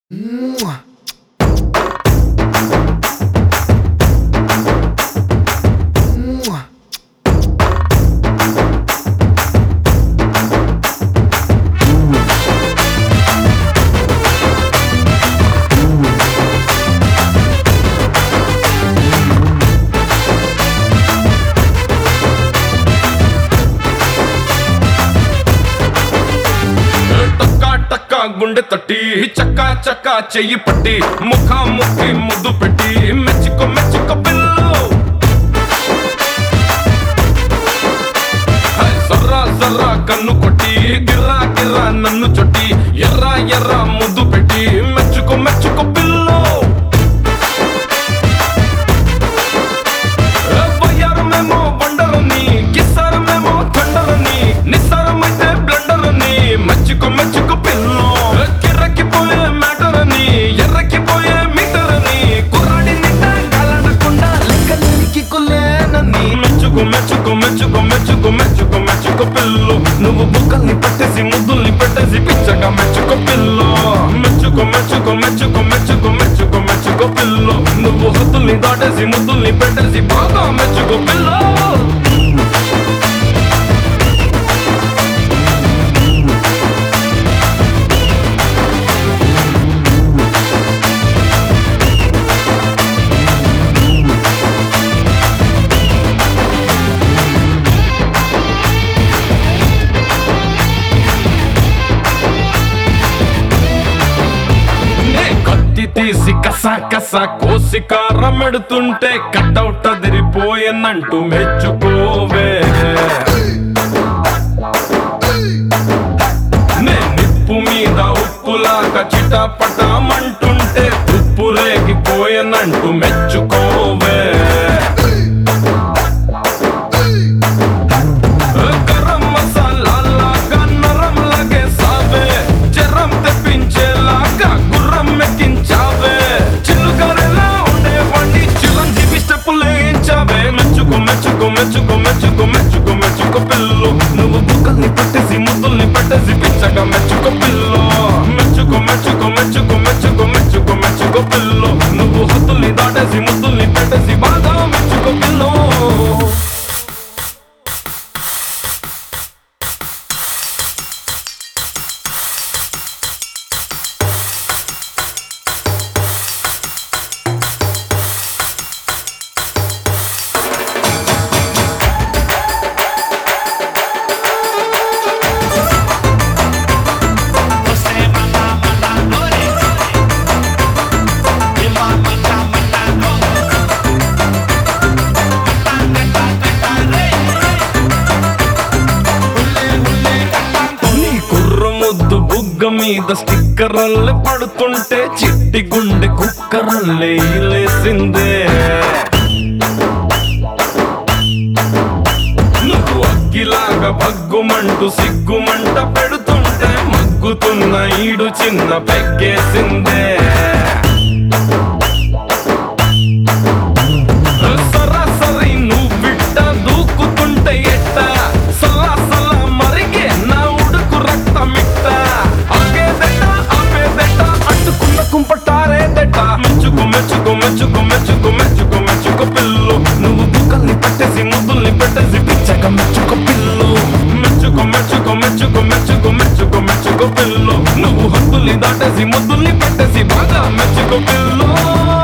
టక్కా టక్కా గుండె తట్టి చక్కా చక్కా చెయ్యి పట్టి ముఖా ముక్కి ముద్దు పెట్టి మెచ్చుకో మెచ్చుకో పిల్లు హై, జర్రా జర్రా కన్ను కొట్టి గిర్రా గిర్రా నన్ను చొట్టి ఎర్ర ఎర్ర ముద్దు పెట్టి మెచ్చుకో మెచ్చుకో పిల్లు వయ్యారమేమో వండరని కిస్సారమేమో థండరని నిస్సారమైతే బ్లండరని మచ్చుకో మచ్చుకో పిల్లో కిర్రకి పోయే మ్యాటరని ఎర్రకి పోయే మీటరని కుర్రాడి నింట కలడకుండా లెక్కలేనికి కులేనని మెచ్చుకో మెచ్చుకో మెచ్చుకో మెచ్చుకో మెచ్చుకో మెచ్చుకో పిల్లు నువ్వు బుక్కల్ని పట్టేసి ముద్దుల్ని పెట్టేసి పిచ్చగా మెచ్చుకో పిల్లో మెచ్చుకో మెచ్చుకో మెచ్చుకో మెచ్చుకో మెచ్చుకో మెచ్చుకో పిల్లు నువ్వు హద్దుల్ని దాటేసి ముద్దుల్ని పెట్టేసి బాగా మెచ్చుకో పిల్లో నే కత్తి తీసి కస కస కోసి కారం ఎడుతుంటే కట్టౌట్ అదిరిపోయనంటూ మెచ్చుకోవే నే నిప్పు మీద ఉప్పులాగా చిటపటమంటుంటే ఉప్పు రేగిపోయనంటూ మెచ్చుకోవే గరం మసాలాలాగా నరం లగేసావే జరం తెప్పించేలాగా గుర్రం ఎక్కించావే చిల్లుగారెలా ఉండేవాడిని చిరంజీవి స్టెప్పులు వేయించావే మెచ్చుకో మెచ్చుకో మెచ్చుకో మెచ్చుకో మెచ్చుకో మెచ్చుకో పిల్లు నువ్వు బుక్కల్ని పెట్టేసి ముద్దుల్ని పెట్టేసి పిచ్చగా మెచ్చుకో పిల్లు మెచ్చుకో మెచ్చుకో మెచ్చుకో మెచ్చుకో మెచ్చుకో మెచ్చుకో పిల్లు నువ్వు హద్దుల్ని దాటేసి ముద్దుల్ని పెట్టేసి బాగా మెచ్చుకో పిల్లు నీ కుర్ర ముద్దు బుగ్గ మీద స్టిక్కర్లే పడుతుంటే చిట్టి గుండె కుక్కరల్లే లేసిందే నువ్వు అగ్గిలాగా బగ్గుమంటూ సిగ్గుమంట పెడుతుంటే మగ్గుతున్న ఈడు చిన్న పెగ్గేసిందే సరాసరి నువ్విట్ట దూకుతుంటే ఎట్ట సలా సలా మరిగే నా ఉడుకు రక్తమిట్ట ఆగేదెట్ట ఆపేదెట్ట అడ్డుకున్న కుంపటారేదెట్ట మెచ్చుకో మెచ్చుకో మెచ్చుకో మెచ్చుకో మెచ్చుకో మెచ్చుకో పిల్లు నువ్వు బుక్కల్ని పెట్టేసి ముద్దుల్ని పెట్టేసి పిచ్చగా మెచ్చుకో పిల్లు మెచ్చుకో మెచ్చుకో మెచ్చుకో మెచ్చుకో మెచ్చుకో మెచ్చుకో పిల్లు నువ్వు హద్దుల్ని దాటేసి ముద్దుల్ని పెట్టేసి బాగా మెచ్చుకో పిల్లు